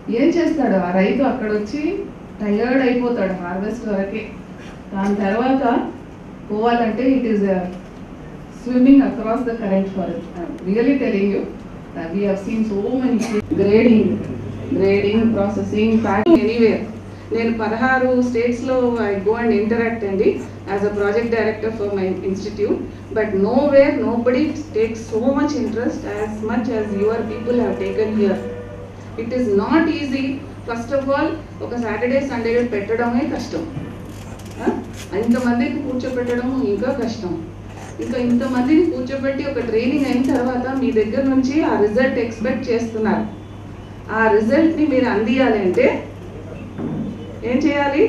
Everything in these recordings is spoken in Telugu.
ఏం చేస్తాడు ఆ రైతు అక్కడ వచ్చి టయర్డ్ అయిపోతాడు హార్వెస్ట్ వరకే దాని తర్వాత పోవాలంటే it is swimming across the current forest really telling you we have seen so many grading grading processing packing anywhere నేను పదహారు స్టేట్స్లో ఐ గో అండ్ ఇంటరాక్ట్ అండి as a project director for my institute but nowhere nobody takes so much interest as much as your people have taken here it is not easy first of all ఒక సాటర్డే సండే పెట్టడమే కష్టం ఆ? ఇంతమందికి కూర్చోబెట్టడం ఇంకా కష్టం ఇంకా ఇంతమందిని కూర్చోబెట్టి ఒక ట్రైనింగ్ అయిన తర్వాత మీ దగ్గర నుంచి ఆ రిజల్ట్ ఎక్స్పెక్ట్ చేస్తున్నారు ఆ రిజల్ట్ని మీరు అందియాలి అంటే ఏం చేయాలి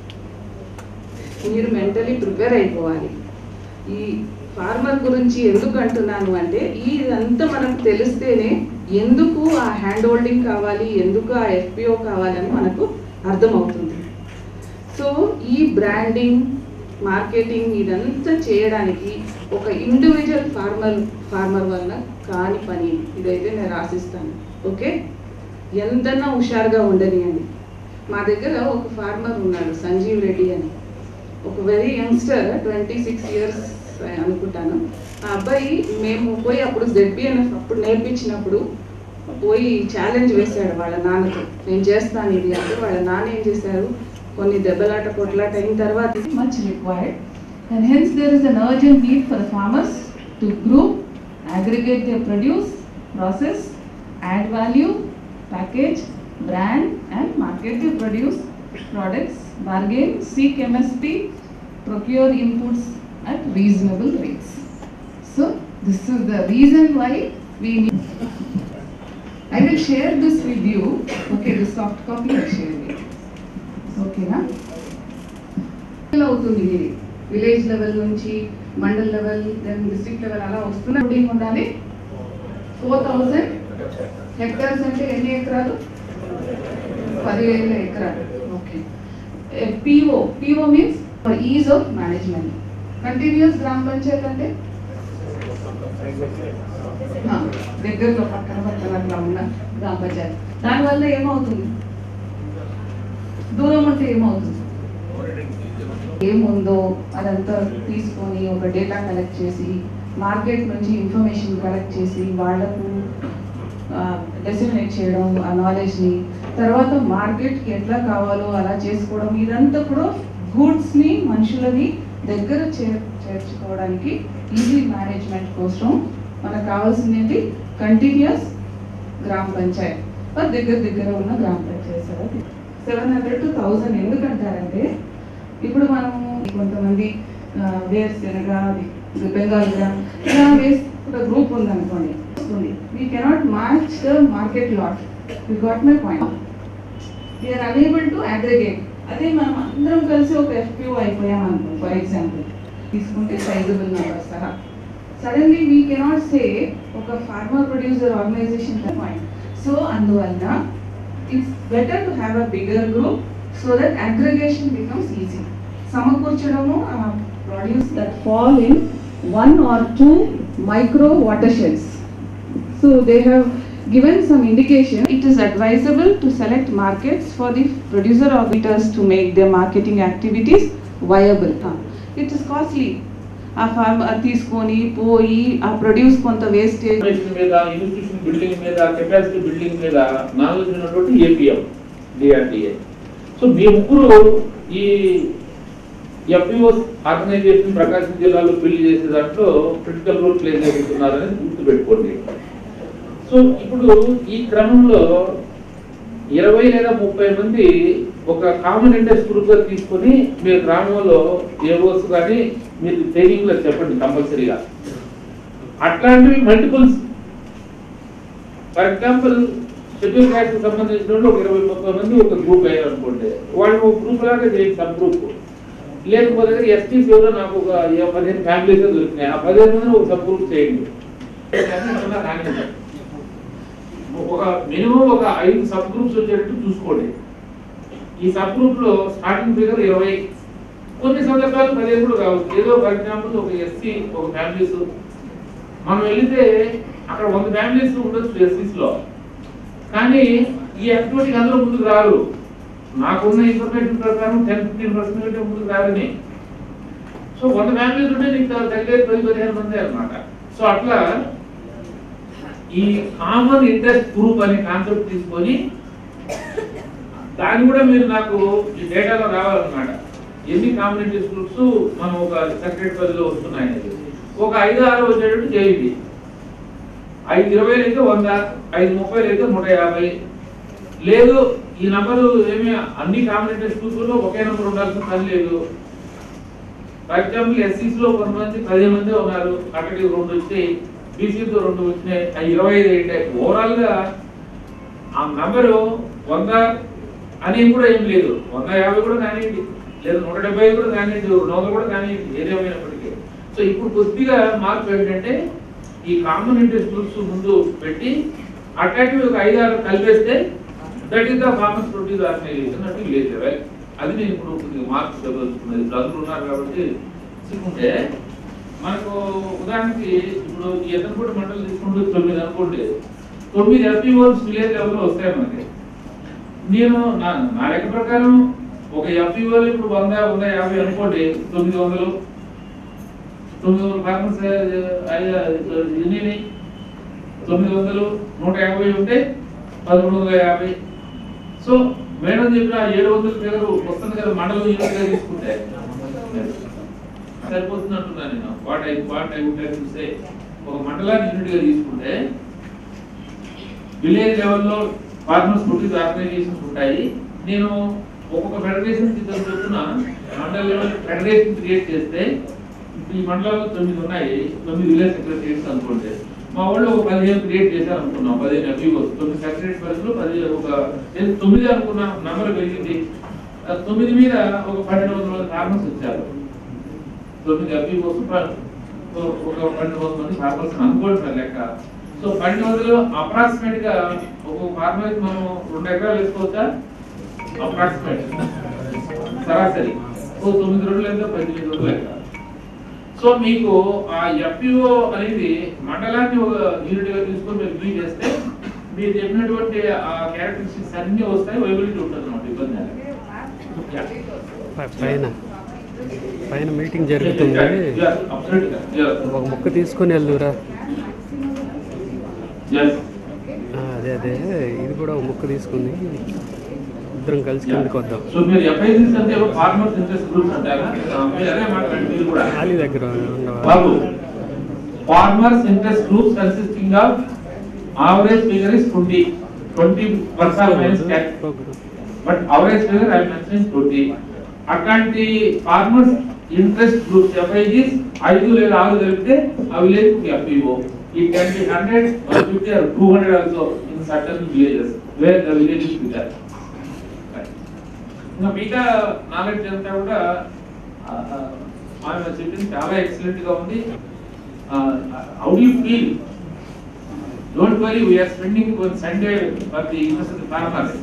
మీరు మెంటలీ ప్రిపేర్ అయిపోవాలి ఈ ఫార్మర్ గురించి ఎందుకు అంటున్నాను అంటే ఇదంతా మనకు తెలిస్తేనే ఎందుకు ఆ హ్యాండ్ హోల్డింగ్ కావాలి ఎందుకు ఆ ఎఫ్పిఓ కావాలని మనకు అర్థమవుతుంది సో ఈ బ్రాండింగ్ మార్కెటింగ్ ఇదంతా చేయడానికి ఒక ఇండివిజువల్ ఫార్మర్ ఫార్మర్ వలన కాని పని ఇదైతే నేను రాసిస్తాను ఓకే ఎంతన్నా హుషారుగా ఉండనియండి మా దగ్గర ఒక ఫార్మర్ ఉన్నాడు సంజీవ్ రెడ్డి అని ఒక very youngster twenty six years అనుకుంటాను ఆ అబ్బాయి మేము పోయి అప్పుడు జెడ్బిఎన్ఎఫ్ అప్పుడు నేర్పించినప్పుడు పోయి ఛాలెంజ్ వేశాడు వాళ్ళ నాన్నతో నేను చేస్తాను ఇది అంటే వాళ్ళ నాన్న ఏం చేశారు కొన్ని దెబ్బలాట కొట్లాట అయిన తర్వాత much required and hence there is an urgent need for the farmers to group aggregate their produce, process, add value, package, brand and market their produce products, bargain, seek MSP, procure inputs at reasonable rates. So this is the reason why we need. I will share this with you. Okay, the soft copy I share with you. Okay, na? అవుతుంది ఇది విలేజ్ లెవెల్ నుంచి mandal level then district level అలా వస్తున్న రూటింగ్ ఉండాలి ఫోర్ థౌసండ్ హెక్టార్స్ అంటే ఎన్ని ఎకరాలు పదివేల ఎకరాలు okay PO PO means is of management continues గ్రామ పంచాయత్ అంటే ఆ, దగ్గరలో పక్కన పక్కన అట్లా ఉన్న గ్రామ పంచాయత్ దానివల్ల ఏమవుతుంది దూరం ఉంటే ఏమవుతుంది ఏముందో అదంతా తీసుకొని ఒక డేటా కలెక్ట్ చేసి మార్కెట్ నుంచి ఇన్ఫర్మేషన్ కలెక్ట్ చేసి వాళ్లకు డెసిమినేట్ చేయడం ఆ నాలెడ్జ్ని తర్వాత మార్కెట్కి ఎట్లా కావాలో అలా చేసుకోవడం ఇదంతా కూడా గూడ్స్ని మనుషులని దగ్గర చేర్ చేర్చుకోవడానికి ఈజీ మేనేజ్మెంట్ కోసం మనకు కావాల్సింది ఏంటి కంటిన్యూస్ గ్రామ పంచాయత్ మరి దగ్గర దగ్గర ఉన్న గ్రామ panchayat seven hundred two thousand ఎందుకంటారంటే ఇప్పుడు మనము కొంతమంది ఆ, వేరుశెనగ అది బెంగాల్ గ్రామ్ ఇలా వేసి ఒక గ్రూప్ ఉందనుకోండి వస్తుంది we cannot match the market lot you got my point we are unable to aggregate అదే మనం అందరం కలిసి ఒక ఎఫ్పిఓ అయిపోయాం అనుకో ఫర్ ఎగ్జాంపుల్ తీసుకుంటే సైజబుల్ నెంబర్ సహా సడన్లీ వీ కెనాట్ సే ఒక farmer producer organisation point so అందువలన it's better to have a bigger group so that aggregation becomes easy సమకూర్చడము produce that fall in one or two micro watershed So they have given some indication. It is advisable to select markets for the producer operators to make their marketing activities viable. Ah, It is costly. ఆ ఫార్మ్ తీసుకొని పోయి ఆ ప్రొడ్యూస్ కొంత వేస్టేజ్ ఇన్ఫర్మేషన్ మీద ఇన్స్టిట్యూషన్ బిల్డింగ్ మీద కెపాసిటీ బిల్డింగ్ మీద నాలెడ్జ్ ఉన్నటువంటి ఏపీఎం డిఆర్డిఏ సో మీ ముగ్గురు ఈ ఎఫ్ఈఓ ఆర్గనైజేషన్ ప్రకాశం జిల్లాలో బిల్డ్ చేసే దాంట్లో క్రిటికల్ రోల్ ప్లే చేస్తున్నారనేది గుర్తుపెట్టుకోండి సో ఇప్పుడు ఈ క్రమంలో ఇరవై లేదా ముప్పై మంది ఒక కామన్ ఇంట్రెస్ట్ గ్రూప్ గా తీసుకొని మీరు గ్రామంలో ఏవోస్ కానీ మీరు ట్రైనింగ్ లో చెప్పండి కంపల్సరీగా అట్లాంటివి multiples for example schedule caste సంబంధించిన వాళ్ళు ఒక ఇరవై ముప్పై మంది ఒక గ్రూప్ అయ్యారు అనుకోండి వాళ్ళు ఒక గ్రూప్ లాగా చేయండి సబ్ గ్రూప్ లేకపోతే ఎస్టీస్ ఎవరో నాకు ఒక ఏ పదిహేను ఫ్యామిలీస్ దొరికినాయి ఆ పదిహేను మంది ఒక సబ్ గ్రూప్ చేయండి కానీ ఏమన్నా రానివ్వండి. ఒక మినిమం ఒక ఐదు సబ్ గ్రూప్స్ వచ్చేటట్టు చూసుకోండి ఈ సబ్ గ్రూప్ లో స్టార్టింగ్ ఫిగర్ ఇరవై కొన్ని సందర్భాలు పదిహేను కూడా కావచ్చు ఏదో ఫర్ ఎగ్జాంపుల్ ఒక ఎస్సీ ఒక ఫ్యామిలీస్ మనం వెళితే అక్కడ వంద ఫ్యామిలీస్ ఉండొచ్చు ఎస్సీస్ లో కానీ ఈ యాక్టివిటీకి అందరూ ముందుకు రారు నాకున్న ఇన్ఫర్మేషన్ ప్రకారం టెన్ ఫిఫ్టీన్ పర్సెంట్ కంటే ముందుకు రారని సో వంద ఫ్యామిలీస్ ఉంటే నీకు తగ్గేది పది పదిహేను మంది అన్నమాట సో అట్లా ఈ కామన్ ఇంట్రెస్ట్ గ్రూప్ అనే కాన్సెప్ట్ తీసుకొని దాన్ని కూడా మీరు నాకు ఈ డేటాలో రావాలన్నమాట ఎన్ని కామన్ ఇంట్రెస్ట్ గ్రూప్స్ మనం ఒక సెక్రటరీ పదిలో వస్తున్నాయి అనేది. ఒక ఐదు ఆరు వచ్చేటట్టు చేయండి ఐదు ఇరవై అయితే వంద ఐదు ముప్పై అయితే నూట యాభై లేదు ఈ నంబరు ఏమి అన్ని కామన్ ఇంట్రెస్ట్ గ్రూపుల్లో ఒకే నంబర్ ఉండాల్సిన పని లేదు ఫర్ ఎగ్జాంపుల్ ఎస్సీస్ లో కొంతమంది పదిహేను మంది ఉన్నారు అక్కడికి రెండు వచ్చాయి బీసీతో రెండు వచ్చినాయి ఆ ఇరవై ఐదు అయితే ఓవరాల్ గా ఆ నంబరు వంద అని కూడా ఏం లేదు వంద యాభై కూడా కానివ్వండి లేదా నూట డెబ్బై కూడా కానివ్వండి రెండు వందలు కూడా కానివ్వండి ఏదేమైనప్పటికీ సో ఇప్పుడు కొద్దిగా మార్పు ఏంటంటే ఈ కామన్ ఇంట్రెస్ట్ గ్రూప్స్ ముందు పెట్టి అట్లాంటివి ఒక ఐదు ఆరు కలిపేస్తే that is the farmers produce organisation అంటే విలేజ్ లెవెల్ అది నేను ఇప్పుడు కొద్దిగా మార్పు చెప్పదలుచుకున్నది ఇప్పుడు అందరూ ఉన్నారు కాబట్టి తీసుకుంటే మనకు ఉదాహరణకి ఇప్పుడు ఈ ఎత్తనపూడి మండలం తీసుకుంటే తొమ్మిది అనుకోండి తొమ్మిది ఎఫ్ఈఓస్ విలేజ్ లెవెల్లో వస్తాయి మనకి నేను నా నా లెక్క ప్రకారం ఒక ఎఫ్ఈఓ ఇప్పుడు వంద వంద యాభై అనుకోండి తొమ్మిది వందలు తొమ్మిది వందల ఫార్మర్స్ ఎన్ని తొమ్మిది వందలు నూట యాభై ఉంటే పదమూడు వందల యాభై సో మేడం చెప్పిన ఏడు వందల ఫిగర్ వస్తుంది కదా మండలం యూనిట్ గా తీసుకుంటే సరిపోతుంది అంటున్నాను నేను what I what I would like to say ఒక మండలాన్ని యూనిట్ గా తీసుకుంటే విలేజ్ లెవెల్లో ఫార్మర్స్ ప్రొడ్యూస్ ఆర్గనైజేషన్స్ ఉంటాయి నేను ఒక్కొక్క ఫెడరేషన్ చెప్తున్నా మండల లెవెల్ ఫెడరేషన్ క్రియేట్ చేస్తే ఇప్పుడు ఈ మండలాల్లో తొమ్మిది ఉన్నాయి తొమ్మిది విలేజ్ సెక్రటరీస్ అనుకోండి మా వాళ్ళు ఒక పదిహేను క్రియేట్ చేశారు అనుకున్నాం పదిహేను అభివోస్ తొమ్మిది సెక్రటరీ పరిధిలో పది ఒక నేను తొమ్మిది అనుకున్నా నంబర్ పెరిగింది ఆ తొమ్మిది మీద ఒక పన్నెండు వందల మంది ఫార్మర్స్ వచ్చారు తొమ్మిది అభివోస్ ఒక పన్నెండు వందల మంది ఫార్మర్స్ అనుకోండి సార్ లెక్క సో పన్నెండు వందలు అప్రాక్సిమేట్ గా ఒక ఫార్మర్ మనం రెండు ఎకరాలు వేసుకోవచ్చా అప్రాక్సిమేట్ సరాసరి ఓ తొమ్మిది రోజులు ఎంత పద్దెనిమిది రోజులు లెక్క సో మీకు ఆ ఎఫ్పిఓ అనేది మండలాన్ని ఒక యూనిట్ గా తీసుకొని మీరు బీ చేస్తే మీరు చెప్పినటువంటి ఆ క్యారెక్టరిస్టిక్స్ అన్ని వస్తాయి వైబిలిటీ ఉంటుంది అన్నమాట ఇబ్బంది లేదు. Yeah. ప- పైన పైన మీటింగ్ జరుగుతుంది Yeah, absolutely. Yeah. ఒక ముక్క తీసుకొని వెళ్దురా Yes. ఆ, అదే అదే ఇది కూడా ఒక ముక్క తీసుకుని ఇద్దరం కలిసి కిందకి వద్దాం సో మీరు ఎఫ్ఐసిస్ అంటే ఫార్మర్స్ ఇంట్రెస్ట్ గ్రూప్స్ అంటారా ఆ, మీరు అదే మాట్లాడండి మీరు కూడా ఖాళీ దగ్గర ఉండవా? బాబు farmers interest groups consisting of average figure is twenty twenty percent minus program. But average figure I mention twenty అట్లాంటి ఫార్మర్స్ ఇంట్రెస్ట్ గ్రూప్స్ ఎఫ్ఐజీస్ ఐదు లేదా ఆరు కలిపితే ఆ విలేజ్ ఎఫ్ఈఓ ఈ can be hundred fifty or two hundred also in certain villages where the village is bigger ఇంకా మిగతా నాలెడ్జ్ అంతా కూడా ఆ, ఆమె చెప్పింది చాలా ఎక్సలెంట్ గా ఉంది how you feel don't worry we are spending one Sunday for the innocent farmers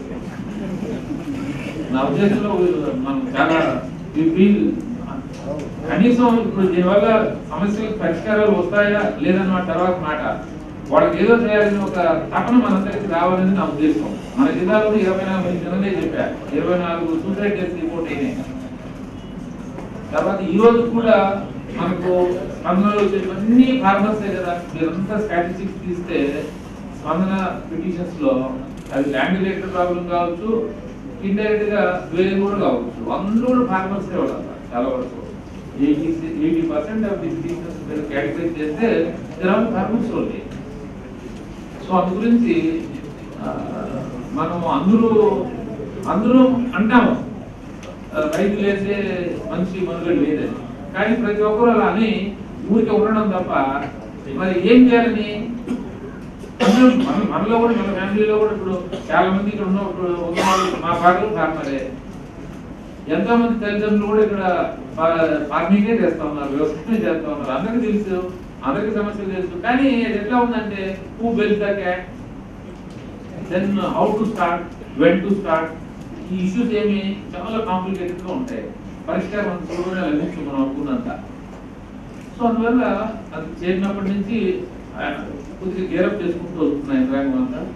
నా ఉద్దేశంలో మనం చాలా we feel కనీసం ఇప్పుడు దీనివల్ల సమస్యలకు పరిష్కారాలు వస్తాయా లేదన్న తర్వాత మాట వాళ్ళకి ఏదో చేయాలని ఒక తపన మనందరికి రావాలని నా ఉద్దేశం మన జిల్లాలో ఇరవై నాలుగు మంది జనలే చెప్పా ఇరవై నాలుగు సూసైడ్ కేసు రిపోర్ట్ అయినాయి తర్వాత ఈ రోజు కూడా మనకు స్పందనలో వచ్చేవన్నీ ఫార్మర్సే కదా మీరంతా స్టాటిస్టిక్స్ తీస్తే స్పందన పిటిషన్స్ లో అది ల్యాండ్ రిలేటెడ్ ప్రాబ్లం కావచ్చు ఇండైరెక్ట్ గా వేరే కూడా కావచ్చు అందరూ కూడా ఫార్మర్సే వాళ్ళు చాలా వరకు eighty eighty percent of the petitions మీరు కేటగరైజ్ చేస్తే ఫార్మర్స్ ఓన్లీ సో అందు గురించి ఆ, మనం అందరూ అందరూ అంటాము ఆ, రైతు లేసే మనిషి మనుగడ లేదని కానీ ప్రతి ఒక్కరు అలా అని ఊరికే ఉండడం తప్ప మరి ఏం చేయాలని అందరూ మన మనలో కూడా మన ఫ్యామిలీలో కూడా ఇప్పుడు చాలా మంది ఇక్కడ ఉన్న ఇప్పుడు ఉన్న వాళ్ళు మా ఫాదర్ ఫార్మరే ఎంతో మంది తల్లిదండ్రులు కూడా ఇక్కడ ఫార్మింగే చేస్తా ఉన్నారు వ్యవసాయం చేస్తా ఉన్నారు అందరికీ తెలుసు అందరికీ సమస్యలు తెలుసు కానీ అది ఎట్లా ఉందంటే who bells the cat then how to start when to start ఈ ఇష్యూస్ ఏమి చాలా కాంప్లికేటెడ్ గా ఉంటాయి పరిష్కారం అంత సులభంగా లభించు మనం అనుకున్నంత సో అందువల్ల అది చేరినప్పటి నుంచి ఆయన కొద్దిగా గేరప్ చేసుకుంటూ వస్తున్నాయి యంత్రాంగం అంతా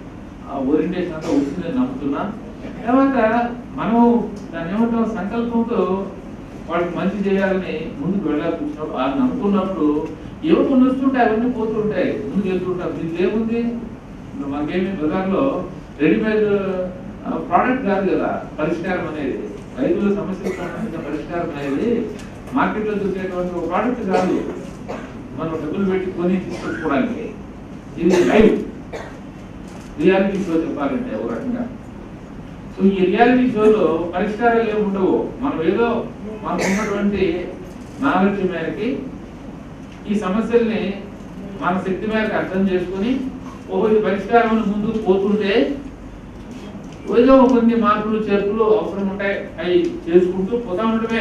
ఓరియంటేషన్ అంతా వచ్చిందని నమ్ముతున్నా తర్వాత మనం దాన్ని ఏమంటాం సంకల్పంతో వాళ్ళకి మంచి చేయాలని ముందుకు వెళ్ళాల్సి వచ్చినప్పుడు ఆ నమ్ముకున్నప్పుడు ఏవో కొన్ని వస్తుంటాయి అవన్నీ పోతుంటాయి ముందుకు వెళ్తుంటాం దీనికి ఏముంది ఇప్పుడు మనకేమి బజార్లో రెడీమేడ్ ప్రోడక్ట్ కాదు కదా పరిష్కారం అనేది రైతుల సమస్యలకు సంబంధించిన పరిష్కారం అనేది మార్కెట్లో దొరికేటువంటి ఒక ప్రోడక్ట్ కాదు మనం డబ్బులు పెట్టి కొని తీసుకొచ్చుకోవడానికి ఇది లైవ్ రియాలిటీ షో చెప్పాలంటే ఒక రకంగా సో ఈ రియాలిటీ షోలో పరిష్కారాలు ఏమి ఉండవు మనం ఏదో మనకు ఉన్నటువంటి నాలెడ్జ్ మేరకి ఈ సమస్యల్ని మన శక్తి మేరకు అర్థం చేసుకుని ఓ ఇది పరిష్కారం అని ముందుకు పోతుంటే ఏదో కొన్ని మార్పులు చేర్పులు అవసరం ఉంటాయి అవి చేసుకుంటూ పోతా ఉండటమే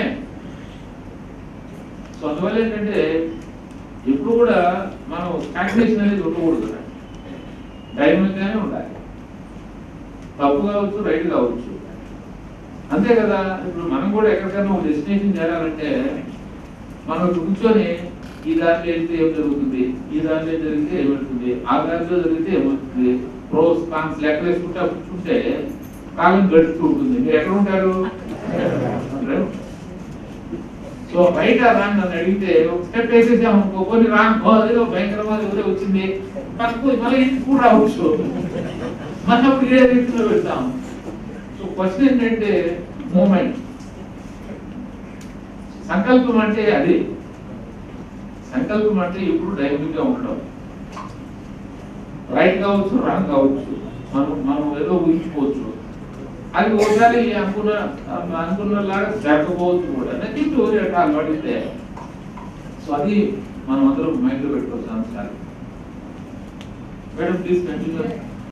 సో అందువల్ల ఏంటంటే ఎప్పుడు కూడా మనం స్టాగ్నేషన్ అనేది ఉండకూడదు డైనమిక్ గానే ఉండాలి తప్పు కావచ్చు రైట్ కావచ్చు అంతే కదా ఇప్పుడు మనం కూడా ఎక్కడికైనా ఒక డెస్టినేషన్ చేరాలంటే మనం ఇప్పుడు కూర్చొని ఈ దారిలో వెళ్తే ఏం జరుగుతుంది ఈ దారిలో ఏం జరిగితే ఏమవుతుంది ఆ దారిలో జరిగితే ఏమవుతుంది ప్రోస్ కాన్స్ లెక్కలు వేసుకుంటే కూర్చుంటే కాలం గడుస్తూ ఉంటుంది మీరు ఎక్కడ ఉంటారు సో బయట రాంగ్ నన్ను అడిగితే ఒక స్టెప్ వేసేసాం అనుకో కొన్ని రాంగ్ ఓ, ఏదో భయంకరమైన ఏదో వచ్చింది పక్కకు మళ్ళీ ఇంటికి కూడా రావచ్చు మళ్ళీ అప్పుడు ఏ రీతిలో వెళ్తాం సో క్వశ్చన్ ఏంటంటే మూమెంట్ సంకల్పం అంటే అది సంకల్పం అంటే ఇప్పుడు డైనమిక్ గా ఉండడం రైట్ కావచ్చు రాంగ్ కావచ్చు మనం మనం ఏదో ఊహించుకోవచ్చు అది ఒకసారి అనుకున్న అనుకున్నలాగా జరగకపోవచ్చు కూడా nothing to worry at all what is they so అది మనం అందరం మైండ్ లో పెట్టుకోవాల్సిన అంశాలు మేడం ప్లీజ్ కంటిన్యూ